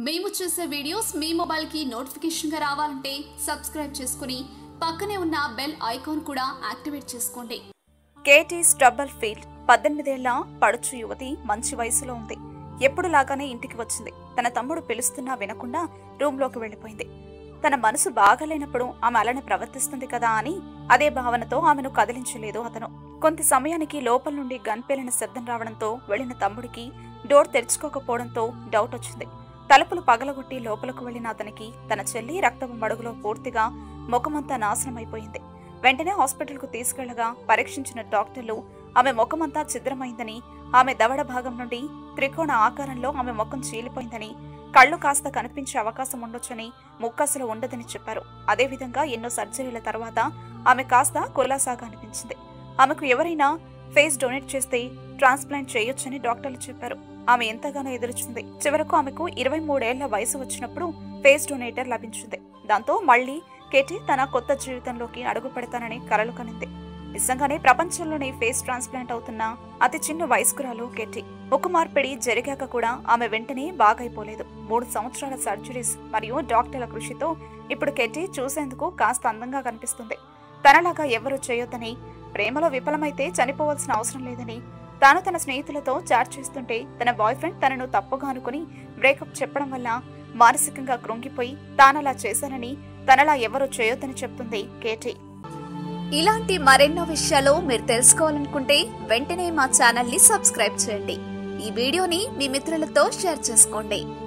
మేము చేసే వీడియోస్ మీ మొబైల్కి నోటిఫికేషన్గా రావాలంటే సబ్స్క్రైబ్ చేసుకుని పక్కనే ఉన్న బెల్ ఐకాన్ కూడా యాక్టివేట్ చేసుకోండి కేటీ స్ట్రబల్ ఫీల్డ్ పద్దెనిమిదేళ్ల పడుచు యువతి మంచి వయసులో ఉంది ఎప్పుడు లాగానే ఇంటికి వచ్చింది తన తమ్ముడు పిలుస్తున్నా వినకుండా రూంలోకి వెళ్లిపోయింది తన మనసు బాగలేనప్పుడు ఆమె అలానే ప్రవర్తిస్తుంది కదా అని అదే భావనతో ఆమెను కదిలించలేదు అతను కొంత సమయానికి లోపల నుండి గన్ పేలిన శబ్దం రావడంతో వెళ్లిన తమ్ముడికి డోర్ తెరుచుకోకపోవడంతో డౌట్ వచ్చింది తలుపులు పగలగొట్టి లోపలకు వెళ్లిన అతనికి తన చెల్లి రక్తపు మడుగులో పూర్తిగా ముఖమంతా నాశనమైపోయింది వెంటనే హాస్పిటల్కు తీసుకెళ్లగా పరీక్షించిన డాక్టర్లు ఆమె ముఖమంతా ఛిద్రమైందని ఆమె దవడ భాగం నుండి త్రికోణ ఆకారంలో ఆమె ముఖం చీలిపోయిందని కళ్ళు కాస్త కనిపించే అవకాశం ఉండొచ్చని ముక్కసలు ఉండదని చెప్పారు అదేవిధంగా ఎన్నో సర్జరీల తర్వాత ఆమె కాస్త కులాసాగా అనిపించింది ఆమెకు ఎవరైనా ఫేస్ డొనేట్ చేస్తే ట్రాన్స్ప్లాంట్ చేయొచ్చని డాక్టర్లు చెప్పారు ఆమె ఎంతగానో ఎదురుచుంది చివరకు ఆమెకు ఇరవై మూడేళ్ల వయసు వచ్చినప్పుడు ఫేస్ డొనేటర్ లభించింది దాంతో మళ్లీ కేటీ తన కొత్త జీవితంలోకి అడుగు పెడతానని కలలు కనింది నిజంగానే ప్రపంచంలోనే ఫేస్ ట్రాన్స్ప్లాంట్ అవుతున్న అతి చిన్న వయస్కురాలు కేటీ ముక్కు మార్పిడి జరిగాక కూడా ఆమె వెంటనే బాగైపోలేదు మూడు సంవత్సరాల సర్జరీస్ మరియు డాక్టర్ల కృషితో ఇప్పుడు కెటీ చూసేందుకు కాస్త అందంగా కనిపిస్తుంది తనలాగా ఎవరు చేయొద్దని ప్రేమలో విఫలమైతే చనిపోవాల్సిన అవసరం లేదని తాను తన స్నేహితులతో చాట్ చేస్తుంటే తన బాయ్ ఫ్రెండ్ తనను తప్పుగా అనుకుని బ్రేకప్ చెప్పడం వల్ల మానసికంగా కృంగిపోయి తానలా చేశానని తనలా ఎవరు చేయొద్దని చెప్తుంది కేటీ ఇలాంటి మరెన్నో విషయాలు మీరు తెలుసుకోవాలనుకుంటే వెంటనే మా ఛానల్ ని సబ్స్క్రైబ్ చేయండి ఈ వీడియోని మీ మిత్రులతో షేర్ చేసుకోండి